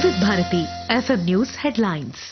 వివిధ Bharati FM news headlines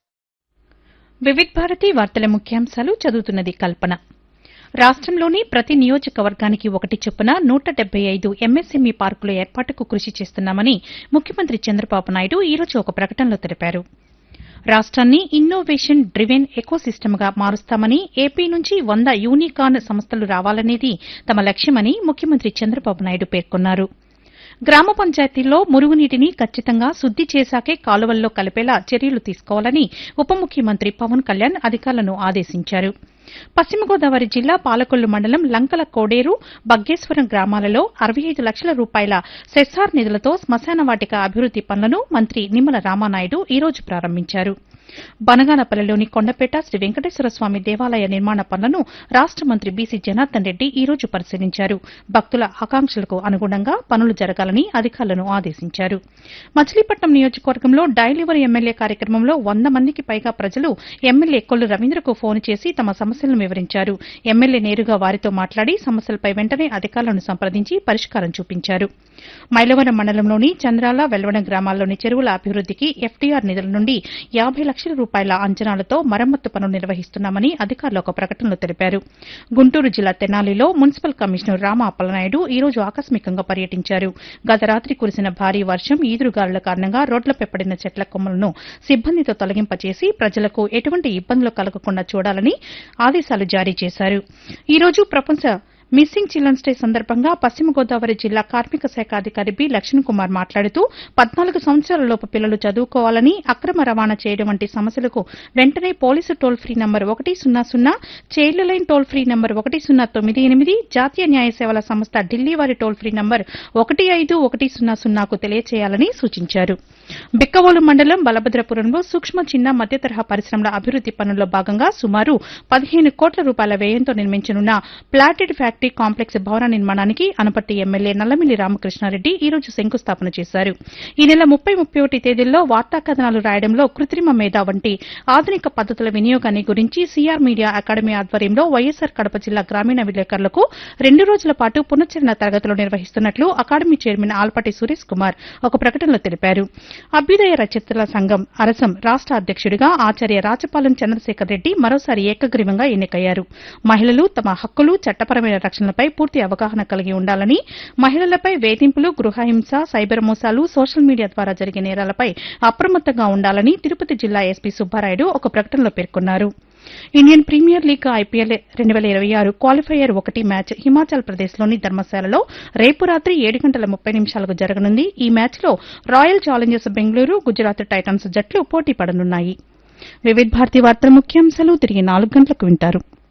Vividh Bharati వార్తల ముఖ్యాంశాలు చదువుతున్నది కల్పన రాష్టంలోని ప్రతి నియోజకవర్గానికి ఒకటి చొప్పున నూట డెబ్బై ఐదు ఎంఎస్ఎంఈ పార్కుల ఏర్పాటుకు కృషి చేస్తున్నామని ముఖ్యమంత్రి చంద్రబాబు నాయుడు ఈ రోజు ఒక ప్రకటనలో తెలిపారు రాష్ట్రాన్ని ఇన్నోవేషన్ డ్రివెన్ ఎకోసిస్టమ్గా మారుస్తామని ఏపీ నుంచి వంద యూనికాన్ సంస్థలు రావాలనేది తమ లక్ష్యమని ముఖ్యమంత్రి చంద్రబాబు నాయుడు పేర్కొన్నారు గ్రామ పంచాయతీల్లో మురుగునీటిని ఖచ్చితంగా శుద్ది చేశాకే కాలువల్లో కలిపేలా చర్యలు తీసుకోవాలని ఉప ముఖ్యమంత్రి పవన్ కళ్యాణ్ అధికారులను ఆదేశించారు పశ్చిమ గోదావరి జిల్లా పాలకొల్లు మండలం లంకల కోడేరు బగ్గేశ్వరం గ్రామాలలో అరవై ఐదు లక్షల రూపాయల సెస్సార్ నిధులతో శ్మశాన వాటిక అభివృద్ది పనులను మంత్రి నిమ్మల రామానాయుడు ఈ రోజు ప్రారంభించారు బనగానపల్లిలోని కొండపేట శ్రీ వెంకటేశ్వర స్వామి దేవాలయ నిర్మాణ పనులను రాష్ట మంత్రి బీసీ జనార్దన్ రెడ్డి ఈ రోజు పరిశీలించారు భక్తుల ఆకాంక్షలకు అనుగుణంగా పనులు జరగాలని అధికారులను ఆదేశించారు మచిలీపట్నం నియోజకవర్గంలో డైలివరీ ఎమ్మెల్యే కార్యక్రమంలో వంద మందికి పైగా ప్రజలు ఎమ్మెల్యే కొల్లు రవీంద్రకు ఫోన్ చేసి తమ సమస్యలను వివరించారు ఎమ్మెల్యే నేరుగా వారితో మాట్లాడి సమస్యలపై వెంటనే అధికారులను సంప్రదించి పరిష్కారం చూపించారు మైలవరం మండలంలోని చంద్రాల వెల్వడం గ్రామాల్లోని చెరువుల అభివృద్దికి ఎఫ్టీఆర్ నిధుల నుండి యాబై లక్షల రూపాయల అంచనాలతో మరమ్మత్తు పనులు నిర్వహిస్తున్నామని అధికారులు ఒక ప్రకటనలో తెలిపారు గుంటూరు జిల్లా తెనాలిలో మున్సిపల్ కమిషనర్ రామ అప్పలనాయుడు ఈ రోజు ఆకస్మికంగా పర్యటించారు గత రాత్రి కురిసిన భారీ వర్షం ఈదురుగాలుల కారణంగా రోడ్లపై పడిన చెట్ల కొమ్మలను సిబ్బందితో తొలగింపచేసి ప్రజలకు ఎటువంటి ఇబ్బందులు కలగకుండా చూడాలని ఆదేశాలు జారీ చేశారు ఈ రోజు ప్రపంచ మిస్సింగ్ చిల్డ్రన్స్ డే సందర్భంగా పశ్చిమ గోదావరి జిల్లా కార్మిక శాఖ అధికారి బి లక్ష్మణ్ కుమార్ మాట్లాడుతూ పద్నాలుగు సంవత్సరాలలోపు పిల్లలు చదువుకోవాలని అక్రమ రవాణా చేయడం వంటి సమస్యలకు వెంటనే పోలీసు టోల్ ఫ్రీ నంబర్ ఒకటి సున్నా సున్నా childline toll free number ఒకటి సున్నా తొమ్మిది ఎనిమిది జాతీయ న్యాయ సేవల సంస్థ ఢిల్లీ వారి టోల్ ఫ్రీ నంబర్ ఒకటి ఐదు ఒకటి సున్నా సున్నాకు తెలియచేయాలని సూచించారు బిక్కవోలు మండలం బలభద్రపురంలో సూక్ష్మ చిన్న మధ్య తరహా పరిశ్రమల అభివృద్ది పనుల్లో భాగంగా సుమారు పదిహేను కోట్ల రూపాయల వ్యయంతో నిర్మించనున్న ప్లాటెడ్ ఫ్యాక్టరీ కాంప్లెక్స్ భవన నిర్మాణానికి అనపర్తి ఎమ్మెల్యే నల్లమిల్లి రామకృష్ణారెడ్డి ఈ రోజు శంకుస్థాపన చేశారు ఈ నెల ముప్పై ముప్పై ఒకటి తేదీల్లో వార్తా కథనాలు రాయడంలో కృత్రిమ మేధ వంటి ఆధునిక పద్దతుల వినియోగాన్ని గురించి సీఆర్ మీడియా అకాడమీ ఆధ్వర్యంలో వైఎస్సార్ కడప జిల్లా గ్రామీణ విలేకరులకు రెండు రోజుల పాటు పునశ్చరణ తరగతులు నిర్వహిస్తున్నట్లు అకాడమీ చైర్మన్ ఆల్పాటి సురేష్ కుమార్ ఒక ప్రకటనలో తెలిపారు అభ్యుదయ రచయితల సంఘం అరసం రాష్ట అధ్యక్షుడిగా ఆచార్య రాచపాలెం చంద్రశేఖర్ రెడ్డి మరోసారి ఏకగ్రీవంగా ఎన్నికయ్యారు మహిళలు తమ హక్కులు చట్టపరమైన రక్షణలపై పూర్తి అవగాహన కలిగి ఉండాలని మహిళలపై వేధింపులు గృహహింస సైబర్ మోసాలు సోషల్ మీడియా ద్వారా జరిగే నేరాలపై అప్రమత్తంగా ఉండాలని తిరుపతి జిల్లా ఎస్పీ సుబ్బారాయుడు ఒక ప్రకటనలో పేర్కొన్నారు ఇండియన్ ప్రీమియర్ లీగ్ ఐపీఎల్ రెండు వేల ఇరవై ఆరు క్వాలిఫైయర్ ఒకటి మ్యాచ్ హిమాచల్ ప్రదేశ్లోని ధర్మశాలలో రేపు రాత్రి ఏడు గంటల ముప్పై నిమిషాలకు జరగనుంది ఈ మ్యాచ్లో Royal Challengers Bengaluru Gujarat Titans జట్లు పోటీ పడనున్నాయి వివిధ భారతి వార్తల ముఖ్యాంశాలు తిరిగి నాలుగు గంటలకు వింటారు